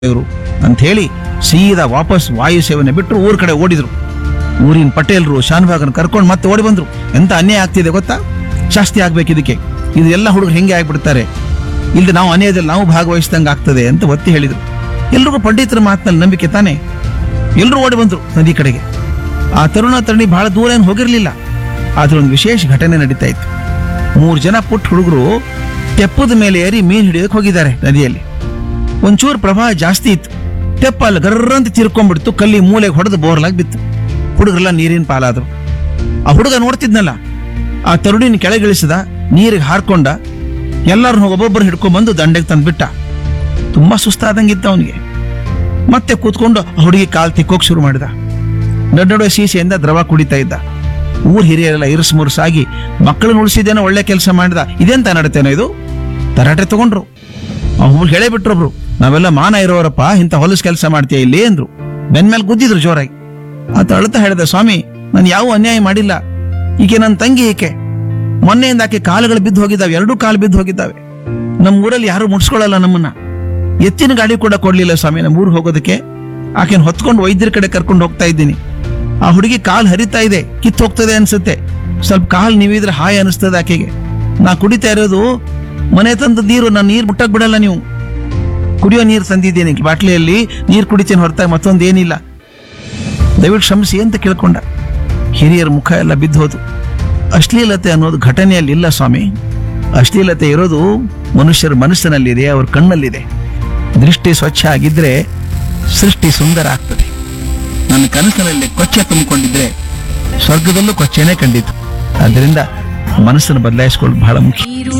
ಇವರು ಅಂತ ಹೇಳಿ ಸೀದಾ ವಾಪಸ್ ವಾಯು ಸೇವನೆ ಬಿಟ್ಟರು ಊರ್ ಕಡೆ ಓಡಿದ್ರು ಊರಿನ ಪಟೇಲ್ರು ಶಾನ್ಭಾಗನ್ ಕರ್ಕೊಂಡು ಮತ್ತೆ ಓಡಿ ಬಂದ್ರು ಎಂತ ಅನ್ಯಾಯ ಆಗ್ತಿದೆ ಗೊತ್ತಾ ಶಾಸ್ತಿ ಆಗ್ಬೇಕು ಇದಕ್ಕೆ ಇದು ಎಲ್ಲ ಹುಡುಗರು ಹೆಂಗೆ ಆಗ್ಬಿಡ್ತಾರೆ ಇಲ್ದೆ ನಾವು ಅನ್ಯಾಯದಲ್ಲಿ ನಾವು ಭಾಗವಹಿಸಿದಂಗೆ ಆಗ್ತದೆ ಅಂತ ಒತ್ತಿ ಹೇಳಿದ್ರು ಎಲ್ರಿಗೂ ಪಂಡಿತರ ಮಾತಿನಲ್ಲಿ ನಂಬಿಕೆ ತಾನೆ ಎಲ್ಲರೂ ಓಡಿ ಬಂದ್ರು ನದಿ ಕಡೆಗೆ ಆ ತರುಣ ತರುಣಿ ಬಹಳ ದೂರ ಏನು ಹೋಗಿರ್ಲಿಲ್ಲ ಆದ್ರೆ ಒಂದು ವಿಶೇಷ ಘಟನೆ ನಡೀತಾ ಇತ್ತು ಮೂರು ಜನ ಪುಟ್ಟ ಹುಡುಗರು ತೆಪ್ಪದ ಮೇಲೆ ಏರಿ ಮೀನು ಹಿಡಿಯೋಕೆ ಹೋಗಿದ್ದಾರೆ ನದಿಯಲ್ಲಿ ಒಂಚೂರು ಪ್ರವಾಹ ಜಾಸ್ತಿ ಇತ್ತು ತೆಪ್ಪ ಅಲ್ಲಿ ಗರ್ರಂತ ತಿರ್ಕೊಂಡ್ಬಿಡ್ತು ಕಲ್ಲಿ ಮೂಲೆಗೆ ಹೊಡೆದು ಬೋರ್ಲಾಗಿ ಬಿತ್ತು ಹುಡುಗರೆಲ್ಲ ನೀರಿನ ಪಾಲಾದ್ರು ಆ ಹುಡುಗ ನೋಡ್ತಿದ್ನಲ್ಲ ಆ ತರುಣಿನ ಕೆಳಗಿಳಿಸಿದ ನೀರಿಗೆ ಹಾರ್ಕೊಂಡ ಎಲ್ಲರನ್ನು ಒಬ್ಬೊಬ್ಬರು ಹಿಡ್ಕೊಂಡ್ಬಂದು ದಂಡೆಗೆ ತಂದ್ಬಿಟ್ಟ ತುಂಬಾ ಸುಸ್ತಾದಂಗಿತ್ತು ಅವನಿಗೆ ಮತ್ತೆ ಕೂತ್ಕೊಂಡು ಆ ಹುಡುಗಿ ಕಾಲ್ ತಿಕ್ಕೋಕ್ ಶುರು ಮಾಡಿದ ನಡುವೆ ಸೀಸೆಯಿಂದ ದ್ರವ ಕುಡಿತಾ ಇದ್ದ ಊರ್ ಹಿರಿಯರೆಲ್ಲ ಇರುಸು ಮುರುಸಾಗಿ ಮಕ್ಕಳನ್ನ ಉಳಿಸಿದೇನೋ ಒಳ್ಳೆ ಕೆಲಸ ಮಾಡಿದ ಇದೆಂತ ನಡತೇನೋ ಇದು ತರಾಟೆ ತಗೊಂಡ್ರು ಅವ್ರು ಹೇಳೇ ಬಿಟ್ರೊಬ್ರು ನಾವೆಲ್ಲ ಮಾನ ಇರೋರಪ್ಪ ಇಂಥ ಹೊಲಸು ಕೆಲಸ ಮಾಡ್ತೀಯ ಇಲ್ಲಿ ಅಂದ್ರು ಬೆನ್ ಮೇಲೆ ಗುದ್ದಿದ್ರು ಜೋರಾಗಿ ಆತ ಅಳ್ತಾ ಹೇಳಿದ ಸ್ವಾಮಿ ನಾನು ಯಾವ ಅನ್ಯಾಯ ಮಾಡಿಲ್ಲ ಈಕೆ ನನ್ನ ತಂಗಿ ಈಕೆ ಮೊನ್ನೆಯಿಂದ ಆಕೆ ಕಾಲುಗಳು ಬಿದ್ದು ಹೋಗಿದ್ದಾವೆ ಎರಡೂ ಕಾಲು ಬಿದ್ದು ಹೋಗಿದ್ದಾವೆ ನಮ್ಮ ಊರಲ್ಲಿ ಯಾರು ಮುಡ್ಸ್ಕೊಳ್ಳಲ್ಲ ನಮ್ಮನ್ನ ಎತ್ತಿನ ಗಾಡಿ ಕೂಡ ಕೊಡ್ಲಿಲ್ಲ ಸ್ವಾಮಿ ನಮ್ಮ ಊರಿಗೆ ಹೋಗೋದಕ್ಕೆ ಆಕೆನ ಹೊತ್ಕೊಂಡು ವೈದ್ಯರ ಕಡೆ ಕರ್ಕೊಂಡು ಹೋಗ್ತಾ ಇದ್ದೀನಿ ಆ ಹುಡುಗಿ ಕಾಲ್ ಹರಿತಾ ಇದೆ ಕಿತ್ತು ಹೋಗ್ತದೆ ಅನ್ಸುತ್ತೆ ಸ್ವಲ್ಪ ಕಾಲ್ ನೀವಿದ್ರೆ ಹಾಯ್ ಅನಿಸ್ತದೆ ಆಕೆಗೆ ನಾ ಕುಡಿತಾ ಇರೋದು ಮನೆ ತಂದ ನೀರು ನಾನು ನೀರು ಮುಟ್ಟಕ್ ಬಿಡಲ್ಲ ನೀವು ಕುಡಿಯೋ ನೀರು ತಂದಿದ್ದೀನಿ ಬಾಟ್ಲಿಯಲ್ಲಿ ನೀರು ಕುಡಿತೀನಿ ಹೊರತಾಗಿ ಮತ್ತೊಂದು ಏನಿಲ್ಲ ದಯವಿಟ್ಟು ಕ್ಷಮಿಸಿ ಅಂತ ಕೇಳ್ಕೊಂಡ ಹಿರಿಯರ ಮುಖ ಎಲ್ಲ ಬಿದ್ದು ಹೋದು ಅಶ್ಲೀಲತೆ ಅನ್ನೋದು ಘಟನೆಯಲ್ಲಿ ಇಲ್ಲ ಸ್ವಾಮಿ ಅಶ್ಲೀಲತೆ ಇರೋದು ಮನುಷ್ಯರ ಮನಸ್ಸಿನಲ್ಲಿದೆ ಅವ್ರ ಕಣ್ಣಲ್ಲಿದೆ ದೃಷ್ಟಿ ಸ್ವಚ್ಛ ಆಗಿದ್ರೆ ಸೃಷ್ಟಿ ಸುಂದರ ಆಗ್ತದೆ ನನ್ನ ಕನಸಿನಲ್ಲಿ ಕೊಚ್ಚೆ ತುಂಬಿಕೊಂಡಿದ್ರೆ ಸ್ವರ್ಗದಲ್ಲೂ ಕೊಚ್ಚೆನೇ ಕಂಡಿತು ಆದ್ದರಿಂದ ಮನಸ್ಸನ್ನು ಬದಲಾಯಿಸ್ಕೊಳ್ಳೋದು ಬಹಳ ಮುಖ್ಯ ನೀರು